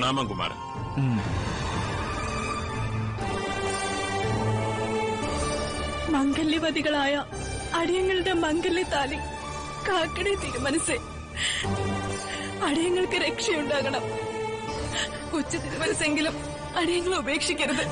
പ്രണാമം കുമാരൻ ഉം. മംഗല്യവതികളായ അടിയങ്ങളുടെ മംഗല്യത്താലി കാക്കണേ തിരുമനസ്സെ അടിയങ്ങൾക്ക് രക്ഷയുണ്ടാകണം കൊച്ചു തിരുമനസ്സെങ്കിലും അടിയങ്ങളെ ഉപേക്ഷിക്കരുത്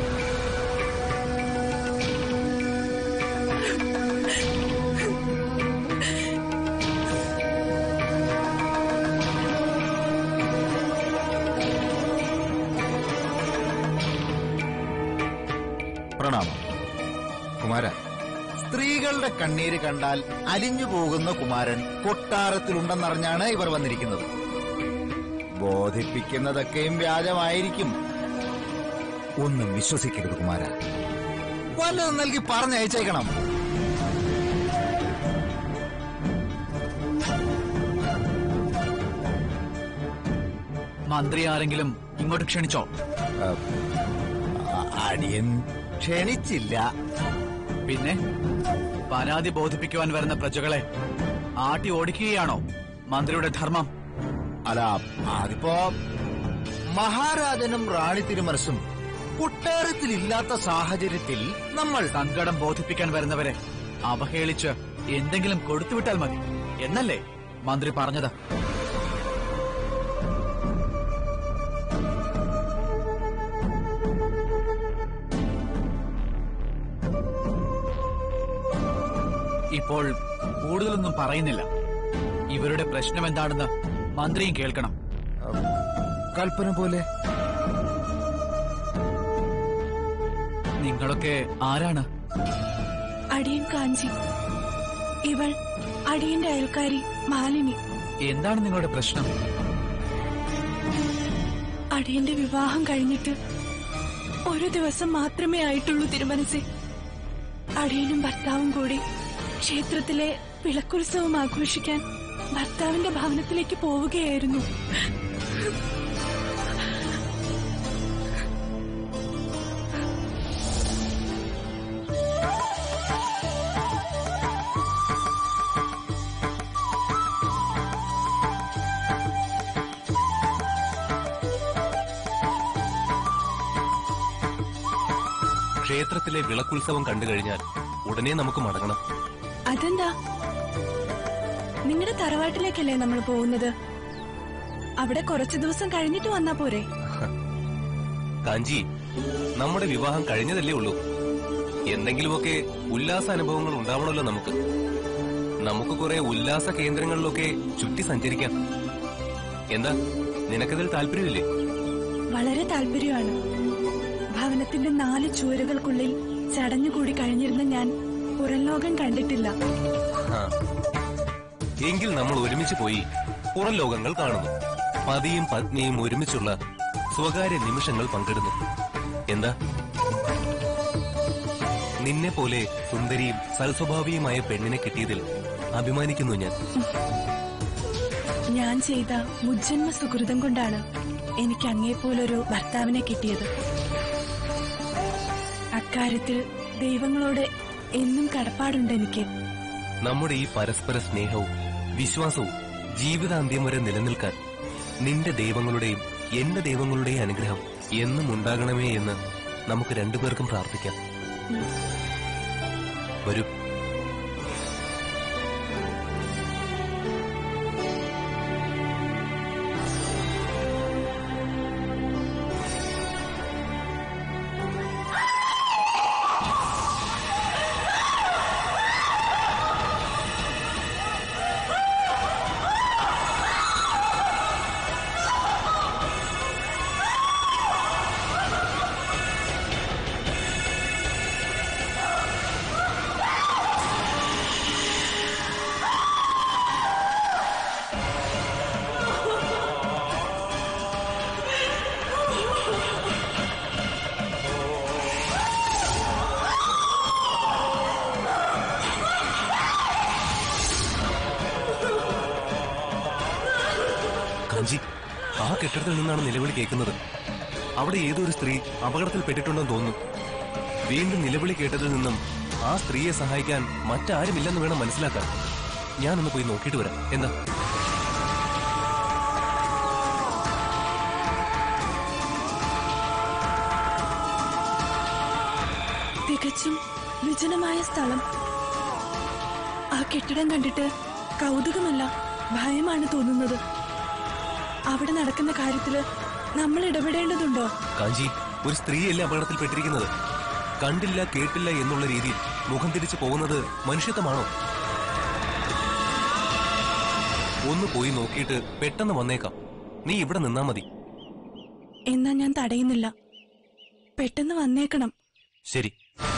പ്രണാമം കുമാര സ്ത്രീകളുടെ കണ്ണീര് കണ്ടാൽ അലിഞ്ഞു പോകുന്ന കുമാരൻ കൊട്ടാരത്തിലുണ്ടെന്നറിഞ്ഞാണ് ഇവർ വന്നിരിക്കുന്നത് ബോധിപ്പിക്കുന്നതൊക്കെയും വ്യാജമായിരിക്കും ഒന്നും വിശ്വസിക്കരുത് കുമാര വല്ലതും നൽകി പറഞ്ഞയച്ചേക്കണം മന്ത്രി ആരെങ്കിലും ഇങ്ങോട്ട് ക്ഷണിച്ചോ അ- അടിയൻ ക്ഷണിച്ചില്ല പിന്നെ പരാതി ബോധിപ്പിക്കുവാൻ വരുന്ന പ്രജകളെ ആട്ടി ഓടിക്കുകയാണോ മന്ത്രിയുടെ ധർമ്മം അല്ല അതിപ്പോ മഹാരാജനും റാണി തിരുമനസും കൊട്ടാരത്തിലില്ലാത്ത സാഹചര്യത്തിൽ നമ്മൾ സങ്കടം ബോധിപ്പിക്കാൻ വരുന്നവരെ അവഹേളിച്ച് എന്തെങ്കിലും കൊടുത്തുവിട്ടാൽ മതി എന്നല്ലേ മന്ത്രി പറഞ്ഞത് ഇപ്പോൾ കൂടുതലൊന്നും പറയുന്നില്ല ഇവരുടെ പ്രശ്നം എന്താണെന്ന് മന്ത്രിയും കേൾക്കണം കൽപ്പന പോലെ നിങ്ങളൊക്കെ ആരാണ് അടിയൻ കാഞ്ചി ഇവൾ അടിയന്റെ അയൽക്കാരി മാലിനി എന്താണ് നിങ്ങളുടെ പ്രശ്നം അടിയന്റെ വിവാഹം കഴിഞ്ഞിട്ട് ഒരു ദിവസം മാത്രമേ ആയിട്ടുള്ളൂ തിരുമനസെ അടിയനും ഭർത്താവും കൂടി ക്ഷേത്രത്തിലെ വിളക്കുത്സവം ആഘോഷിക്കാൻ ഭർത്താവിന്റെ ഭവനത്തിലേക്ക് പോവുകയായിരുന്നു ക്ഷേത്രത്തിലെ വിളക്കുത്സവം കണ്ടു കഴിഞ്ഞാൽ ഉടനെ നമുക്ക് മടങ്ങണം അതെന്താ നിങ്ങളുടെ തറവാട്ടിലേക്കല്ലേ നമ്മൾ പോകുന്നത് അവിടെ കുറച്ചു ദിവസം കഴിഞ്ഞിട്ട് വന്നാ പോരെ കാഞ്ചി നമ്മുടെ വിവാഹം കഴിഞ്ഞതല്ലേ ഉള്ളൂ എന്തെങ്കിലുമൊക്കെ ഉല്ലാസ അനുഭവങ്ങൾ ഉണ്ടാവണമല്ലോ നമുക്ക് നമുക്ക് കുറെ ഉല്ലാസ കേന്ദ്രങ്ങളിലൊക്കെ ചുറ്റി സഞ്ചരിക്കാം എന്താ നിനക്കതിൽ താല്പര്യമില്ലേ വളരെ താല്പര്യമാണ് ഭവനത്തിന്റെ നാല് ചുവരുകൾക്കുള്ളിൽ ചടഞ്ഞുകൂടി കഴിഞ്ഞിരുന്ന ഞാൻ പുറം ലോകം കണ്ടിട്ടില്ല ആ. എങ്കിൽ നമ്മൾ ഒരുമിച്ച് പോയി പുറം ലോകങ്ങൾ കാണുന്നു പതിയും പത്നിയും ഒരുമിച്ചുള്ള സ്വകാര്യ നിമിഷങ്ങൾ പങ്കിടുന്നു എന്താ നിന്നെ പോലെ സുന്ദരിയും സൽസ്വഭാവിയുമായ പെണ്ണിനെ കിട്ടിയതിൽ അഭിമാനിക്കുന്നു ഞാൻ ഞാൻ ചെയ്ത മുജ്ജന്മ സുഹൃതം കൊണ്ടാണ് എനിക്ക് അങ്ങേപ്പോലൊരു ഭർത്താവിനെ കിട്ടിയത് അക്കാര്യത്തിൽ ദൈവങ്ങളോട് എന്നും കടപ്പാടുണ്ട് എനിക്ക് നമ്മുടെ ഈ പരസ്പര സ്നേഹവും വിശ്വാസവും ജീവിതാന്ത്യം വരെ നിലനിൽക്കാൻ നിന്റെ ദൈവങ്ങളുടെയും എന്റെ ദൈവങ്ങളുടെയും അനുഗ്രഹം എന്നും ഉണ്ടാകണമേ എന്ന് നമുക്ക് രണ്ടുപേർക്കും പ്രാർത്ഥിക്കാം വരൂ കാഞ്ചി ആ കെട്ടിടത്തിൽ നിന്നാണ് നിലവിളി കേൾക്കുന്നത് അവിടെ ഏതോ ഒരു സ്ത്രീ അപകടത്തിൽപ്പെട്ടിട്ടുണ്ടെന്ന് തോന്നുന്നു വീണ്ടും നിലവിളി കേട്ടതിൽ നിന്നും ആ സ്ത്രീയെ സഹായിക്കാൻ മറ്റാരുമില്ലെന്ന് വേണം മനസ്സിലാക്കാൻ ഞാനൊന്ന് പോയി നോക്കിയിട്ട് വരാം എന്താ തികച്ചും വിജനമായ സ്ഥലം ആ കെട്ടിടം കണ്ടിട്ട് കൗതുകമല്ല ഭയമാണ് തോന്നുന്നത് അവിടെ നടക്കുന്ന കാര്യത്തില് നമ്മൾ ഇടപെടേണ്ടതുണ്ടോ കാഞ്ചി ഒരു സ്ത്രീയല്ലേ അപകടത്തിൽപ്പെട്ടിരിക്കുന്നത് കണ്ടില്ല കേട്ടില്ല എന്നുള്ള രീതിയിൽ മുഖം തിരിച്ചു പോകുന്നത് മനുഷ്യത്വമാണോ ഒന്ന് പോയി നോക്കിയിട്ട് പെട്ടെന്ന് വന്നേക്കാം നീ ഇവിടെ നിന്നാ മതി എന്നാ ഞാൻ തടയുന്നില്ല പെട്ടെന്ന് വന്നേക്കണം ശരി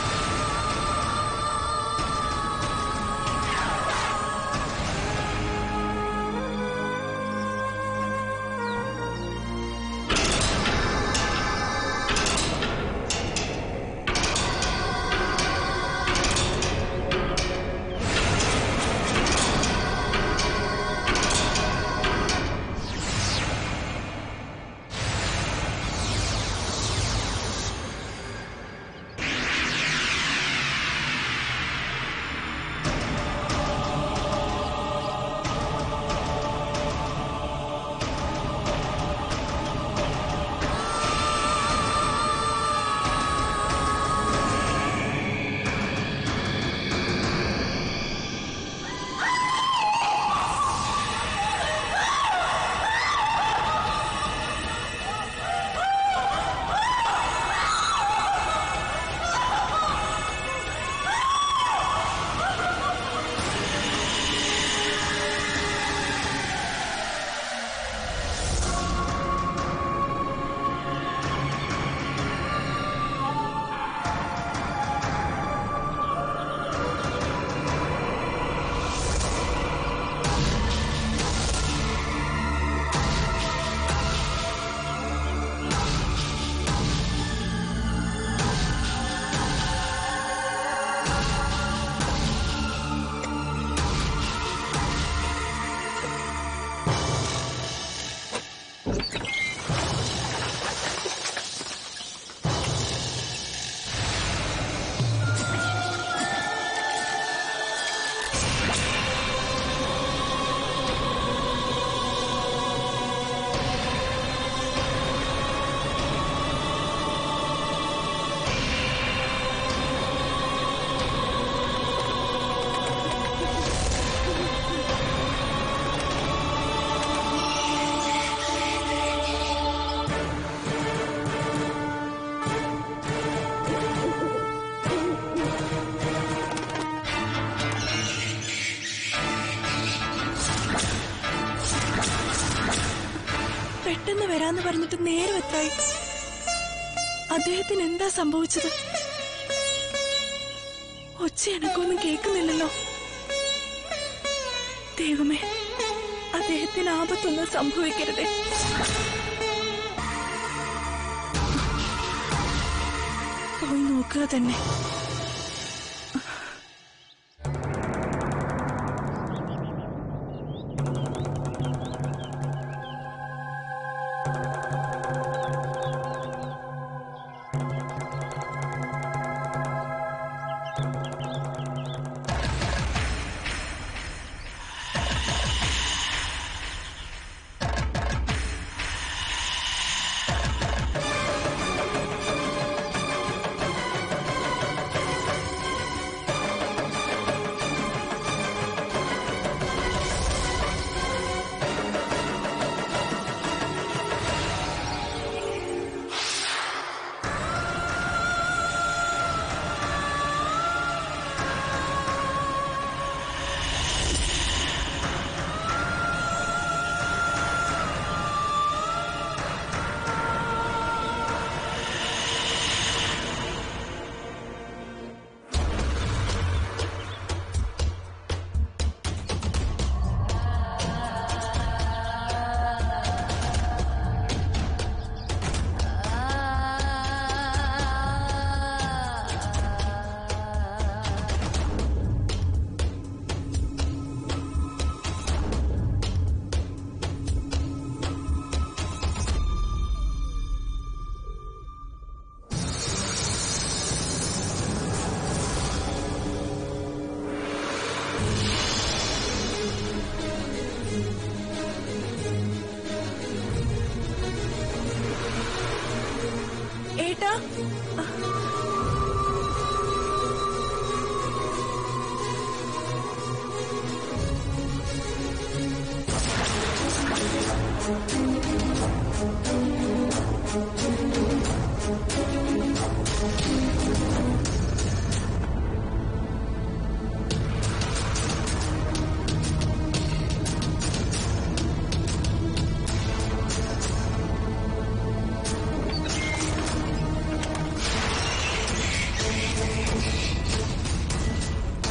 പെട്ടെന്ന് വരാന്ന് പറഞ്ഞിട്ട് നേരം എത്തായി അദ്ദേഹത്തിന് എന്താ സംഭവിച്ചത് ഒച്ച എനക്കൊന്നും കേൾക്കുന്നില്ലല്ലോ ദൈവമേ അദ്ദേഹത്തിന് ആപത്തൊന്നും സംഭവിക്കരുതേ പോയി നോക്കുക തന്നെ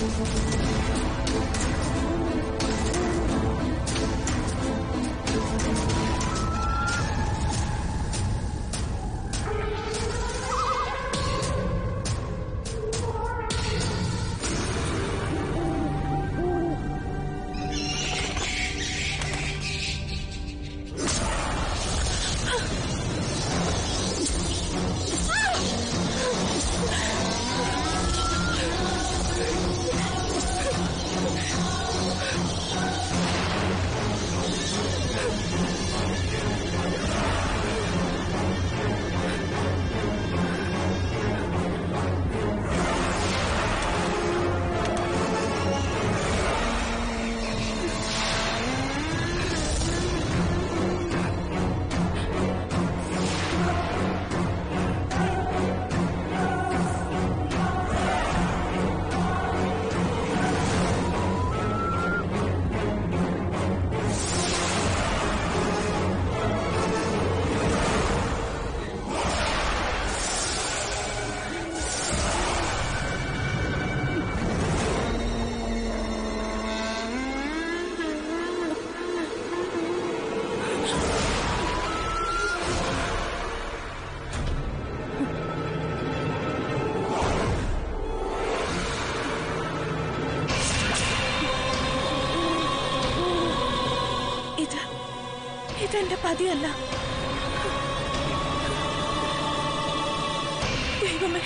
ഇത് ഇതെന്റെ പതിയല്ല ദൈവമേ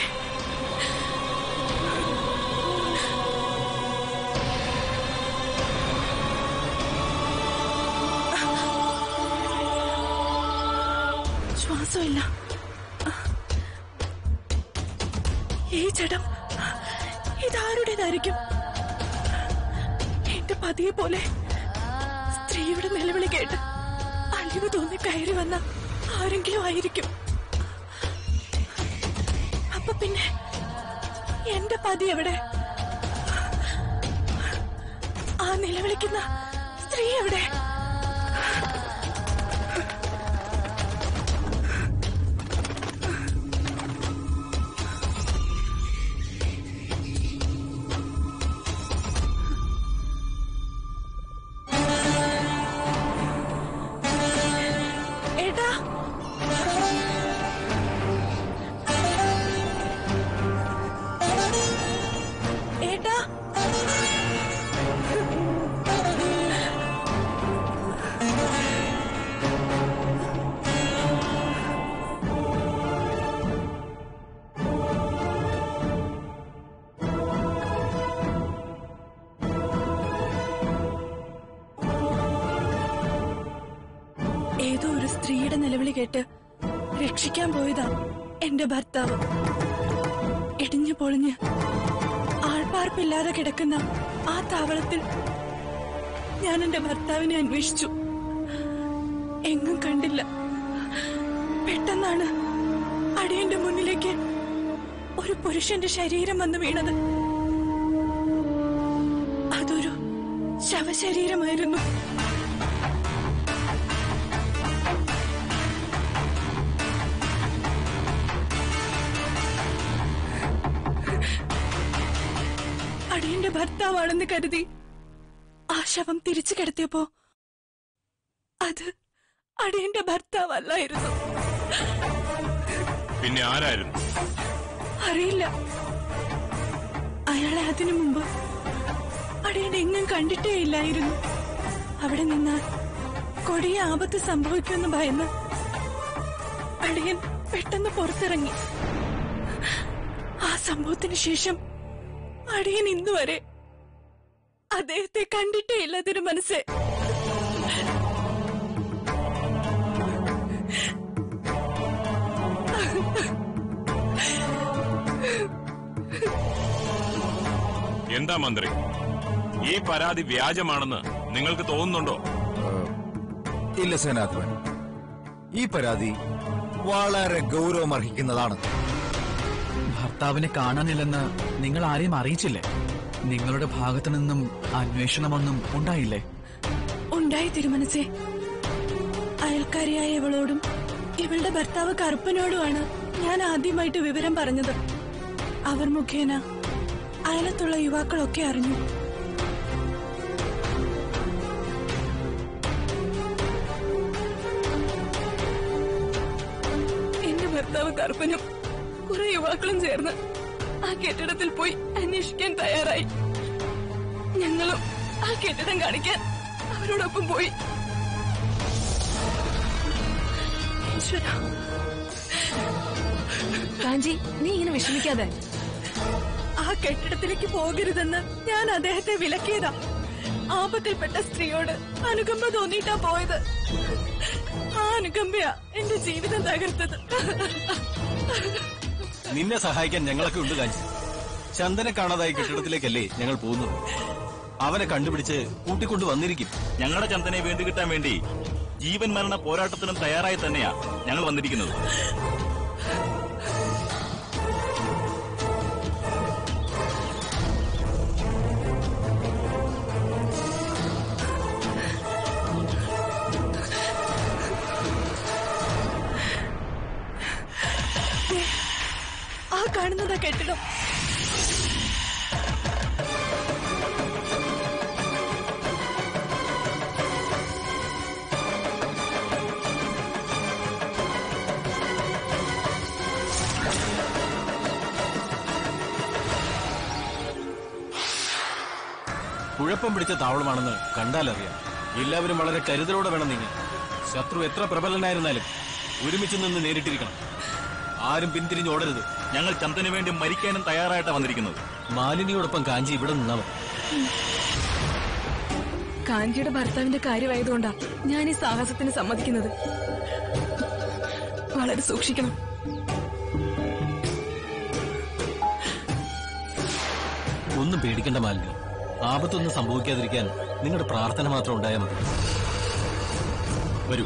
ശ്വാസമില്ല ഈ ജഡം ഇതാരുടേതായിരിക്കും എന്റെ പതിയെ പോലെ സ്ത്രീയുടെ നിലവിളി കേട്ട് അലിവ് തോന്നി കയറി വന്ന ആരെങ്കിലും ആയിരിക്കും അപ്പൊ പിന്നെ എന്റെ പതി എവിടെ ആ നിലവിളിക്കുന്ന സ്ത്രീ എവിടെ ഏട്ടാ ഏട്ടാ ഏതോ ഒരു സ്ത്രീയുടെ നിലവിളി കേട്ട് രക്ഷിക്കാൻ പോയതാ എന്റെ ഭർത്താവ് ഇടിഞ്ഞു പൊളിഞ്ഞ് ആൾപ്പാർപ്പില്ലാതെ കിടക്കുന്ന ആ താവളത്തിൽ ഞാൻ എന്റെ ഭർത്താവിനെ അന്വേഷിച്ചു എങ്ങും കണ്ടില്ല പെട്ടെന്നാണ് അടിയന്റെ മുന്നിലേക്ക് ഒരു പുരുഷന്റെ ശരീരം വന്ന് വീണത് അതൊരു ശവശരീരമായിരുന്നു അടിയന്റെ ഭർത്താവാണെന്ന് കരുതി ആ ശവം തിരിച്ചു കിടത്തിയപ്പോ അത് അടിയന്റെ ഭർത്താവല്ലായിരുന്നു പിന്നെ ആരായിരുന്നു അറിയില്ല അയാളെ അതിനു മുമ്പ് അടിയൻ എങ്ങും കണ്ടിട്ടേ ഇല്ലായിരുന്നു അവിടെ നിന്നാൽ കൊടിയ ആപത്ത് സംഭവിക്കുമെന്ന് ഭയന്ന് അടിയൻ പെട്ടെന്ന് പുറത്തിറങ്ങി ആ സംഭവത്തിന് ശേഷം അടിയൻ ഇന്നുവരെ അദ്ദേഹത്തെ കണ്ടിട്ടേ ഇല്ല തിരു മനസ്സേ എന്താ മന്ത്രി ഈ പരാതി വ്യാജമാണെന്ന് നിങ്ങൾക്ക് തോന്നുന്നുണ്ടോ ഇല്ല സേനാധിപൻ ഈ പരാതി വളരെ ഗൗരവമർഹിക്കുന്നതാണ് ഭർത്താവിനെ കാണാനില്ലെന്ന് നിങ്ങൾ ആരെയും അറിയിച്ചില്ലേ നിങ്ങളുടെ ഭാഗത്തു നിന്നും അന്വേഷണമൊന്നും ഉണ്ടായില്ലേ ഉണ്ടായി തിരുമനസേ അയൽക്കാരിയായ ഇവളോടും ഇവളുടെ ഭർത്താവ് കറുപ്പനോടുമാണ് ഞാൻ ആദ്യമായിട്ട് വിവരം പറഞ്ഞത് അവർ മുഖേന അയലത്തുള്ള യുവാക്കളൊക്കെ അറിഞ്ഞു എന്റെ ഭർത്താവ് കറുപ്പനും കുറെ യുവാക്കളും ചേർന്ന് ആ കെട്ടിടത്തിൽ പോയി അന്വേഷിക്കാൻ തയ്യാറായി ഞങ്ങളും ആ കെട്ടിടം കാണിക്കാൻ അവരോടൊപ്പം പോയി ഈശ്വരാ കാഞ്ചി നീ ഇങ്ങനെ വിഷമിക്കാതെ ആ കെട്ടിടത്തിലേക്ക് പോകരുതെന്ന് ഞാൻ അദ്ദേഹത്തെ വിലക്കിയതാ ആപത്തിൽപ്പെട്ട സ്ത്രീയോട് അനുകമ്പ തോന്നിയിട്ടാ പോയത് ആ അനുകമ്പയാ എന്റെ ജീവിതം തകർത്തത് നിന്നെ സഹായിക്കാൻ ഞങ്ങളൊക്കെ ഉണ്ട് കാഞ്ചി ചന്ദനെ കാണാതായി കെട്ടിടത്തിലേക്കല്ലേ ഞങ്ങൾ പോകുന്നത് അവനെ കണ്ടുപിടിച്ച് കൂട്ടിക്കൊണ്ടു വന്നിരിക്കും ഞങ്ങളുടെ ചന്ദനെ വീണ്ടു കിട്ടാൻ വേണ്ടി ജീവൻ മരണ പോരാട്ടത്തിനും തയ്യാറായി തന്നെയാ ഞങ്ങൾ വന്നിരിക്കുന്നത് ആ കാണുന്നതാ കെട്ടിടം കുഴപ്പം പിടിച്ച താവളമാണെന്ന് കണ്ടാലറിയാം എല്ലാവരും വളരെ കരുതലോടെ വേണം നീങ്ങാൻ ശത്രു എത്ര പ്രബലനായിരുന്നാലും ഒരുമിച്ച് നിന്ന് നേരിട്ടിരിക്കണം ആരും പിന്തിരിഞ്ഞ് ഓടരുത് ഞങ്ങൾ ചന്ദന് വേണ്ടി മരിക്കാനും തയ്യാറായിട്ടാ വന്നിരിക്കുന്നത് മാലിനിയോടൊപ്പം കാഞ്ചി ഇവിടെ നിന്നാ മതി കാഞ്ചിയുടെ ഭർത്താവിന്റെ കാര്യമായതുകൊണ്ടാ ഞാൻ ഈ സാഹസത്തിന് സമ്മതിക്കുന്നത് വളരെ സൂക്ഷിക്കണം ഒന്നും പേടിക്കേണ്ട മാലിനി ആപത്തൊന്നും സംഭവിക്കാതിരിക്കാൻ നിങ്ങളുടെ പ്രാർത്ഥന മാത്രം ഉണ്ടായാൽ മതി വരൂ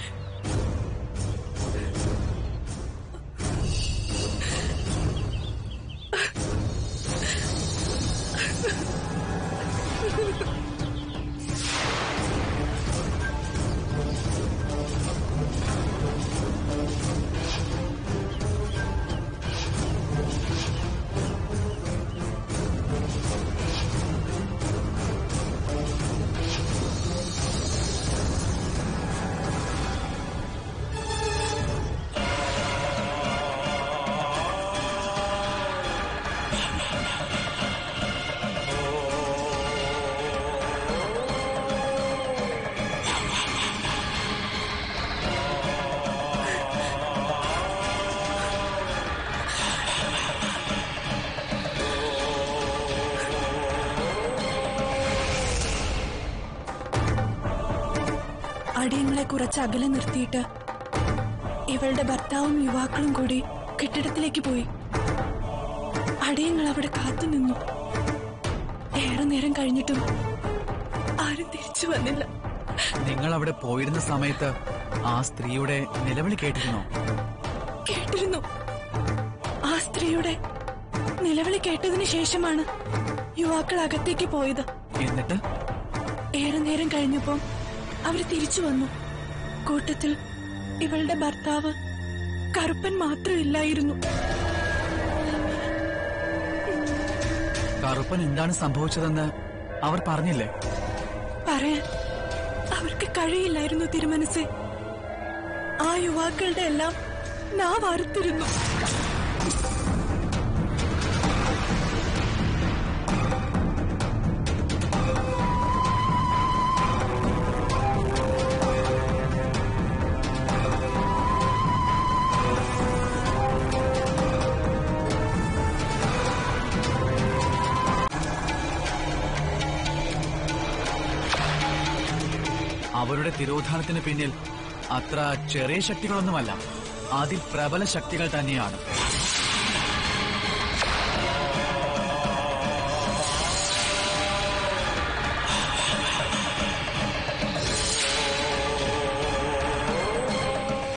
അടിയങ്ങളെ കുറച്ച് അകലെ നിർത്തിയിട്ട് ഇവളുടെ ഭർത്താവും യുവാക്കളും കൂടി കെട്ടിടത്തിലേക്ക് പോയി അടിയങ്ങൾ അവിടെ കാത്തുനിന്നു ഏറെ നേരം കഴിഞ്ഞിട്ടും ആരും തിരിച്ചു വന്നില്ല നിങ്ങൾ അവിടെ പോയിരുന്ന സമയത്ത് ആ സ്ത്രീയുടെ നിലവിളി കേട്ടിരുന്നോ കേട്ടിരുന്നു ആ സ്ത്രീയുടെ നിലവിളി കേട്ടതിന് ശേഷമാണ് യുവാക്കൾ അകത്തേക്ക് പോയത് എന്നിട്ട് ഏറെ നേരം കഴിഞ്ഞപ്പോൾ അവര് തിരിച്ചു വന്നു കൂട്ടത്തിൽ ഇവളുടെ ഭർത്താവ് കറുപ്പൻ മാത്രമില്ലായിരുന്നു കറുപ്പൻ എന്താണ് സംഭവിച്ചതെന്ന് അവർ പറഞ്ഞില്ലേ പറയാൻ അവർക്ക് കഴിയില്ലായിരുന്നു തിരുമനസ് ആ യുവാക്കളുടെ എല്ലാം നാവ് അറുത്തിരുന്നു അവരുടെ തിരോധാനത്തിന് പിന്നിൽ അത്ര ചെറിയ ശക്തികളൊന്നുമല്ല അതിൽ പ്രബല ശക്തികൾ തന്നെയാണ്